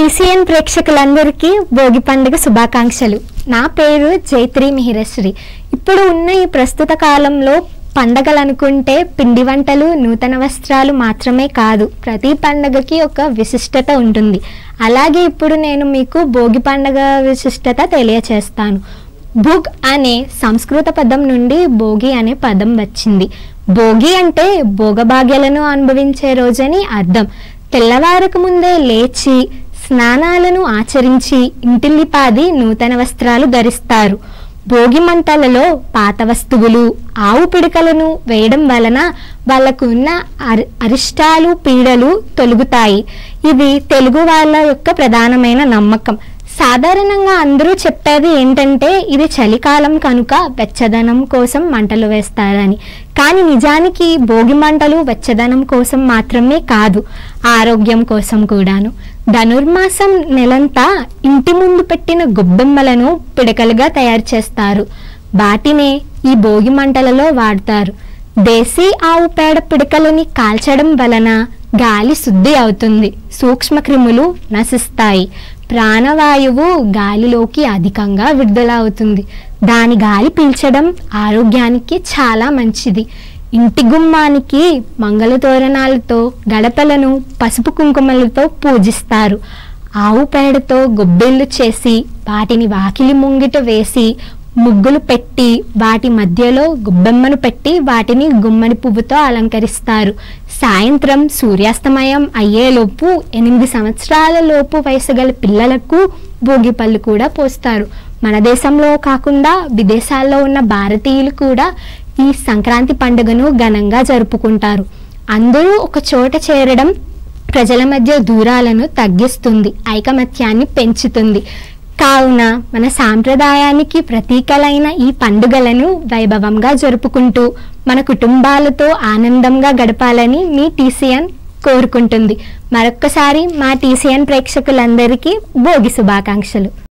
TCN ప్రేక్షకులందరికీ భోగి పండుగ శుభాకాంక్షలు నా పేరు జైత్రి మిహిరశ్రీ ఇప్పుడు ఉన్న ఈ ప్రస్తుత కాలంలో పండగలు అనుకుంటే పిండి వంటలు నూతన వస్త్రాలు మాత్రమే కాదు ప్రతి పండగకి ఒక విశిష్టత ఉంటుంది అలాగే ఇప్పుడు నేను మీకు భోగి పండగ విశిష్టత తెలియచేస్తాను భుగ్ అనే సంస్కృత పదం నుండి భోగి అనే పదం వచ్చింది భోగి అంటే భోగభాగ్యాలను అనుభవించే రోజని అర్థం తెల్లవారక ముందే లేచి స్నానాలను ఆచరించి ఇంటిల్లిపాది నూతన వస్త్రాలు ధరిస్తారు భోగి మంటలలో పాత వస్తువులు ఆవు పిడకలను వేయడం వలన వాళ్ళకు ఉన్న అరి- అరిష్టాలు పీడలు తొలగుతాయి ఇది తెలుగు వాళ్ళ యొక్క ప్రధానమైన నమ్మకం సాధారణంగా అందరూ చెప్పేది ఏంటంటే ఇది చలికాలం కనుక వెచ్చదనం కోసం మంటలు వేస్తారని కానీ నిజానికి భోగి మంటలు వెచ్చదనం కోసం మాత్రమే కాదు ఆరోగ్యం కోసం కూడాను ధనుర్మాసం నెలంతా ఇంటి ముందు పెట్టిన గొబ్బెమ్మలను పిడకలుగా తయారు చేస్తారు వాటినే ఈ భోగి మంటలలో వాడతారు దేశీ ఆవు పేడ పిడకలని కాల్చడం వలన గాలి శుద్ధి అవుతుంది సూక్ష్మక్రిములు నశిస్తాయి ప్రాణవాయువు గాలిలోకి అధికంగా విడుదల అవుతుంది దాని గాలి పీల్చడం ఆరోగ్యానికి చాలా మంచిది ఇంటి గుమ్మానికి మంగళ తోరణాలతో గడపలను పసుపు కుంకుమలతో పూజిస్తారు ఆవు పేడతో గొబ్బిళ్ళు చేసి వాటిని వాకిలి ముంగిట వేసి ముగ్గులు పెట్టి వాటి మధ్యలో గుబ్బెమ్మను పెట్టి వాటిని గుమ్మడి పువ్వుతో అలంకరిస్తారు సాయంత్రం సూర్యాస్తమయం అయ్యేలోపు ఎనిమిది సంవత్సరాల లోపు వయసు గల పిల్లలకు భోగి పళ్ళు కూడా పోస్తారు మన దేశంలో కాకుండా విదేశాల్లో ఉన్న భారతీయులు కూడా ఈ సంక్రాంతి పండుగను ఘనంగా జరుపుకుంటారు అందరూ ఒక చోట చేరడం ప్రజల మధ్య దూరాలను తగ్గిస్తుంది ఐకమత్యాన్ని పెంచుతుంది కావున మన సాంప్రదాయానికి ప్రతీకలైన ఈ పండుగలను వైభవంగా జరుపుకుంటూ మన కుటుంబాలతో ఆనందంగా గడపాలని మీ టీసీఎన్ కోరుకుంటుంది మరొక్కసారి మా టీసీఎన్ ప్రేక్షకులందరికీ భోగి శుభాకాంక్షలు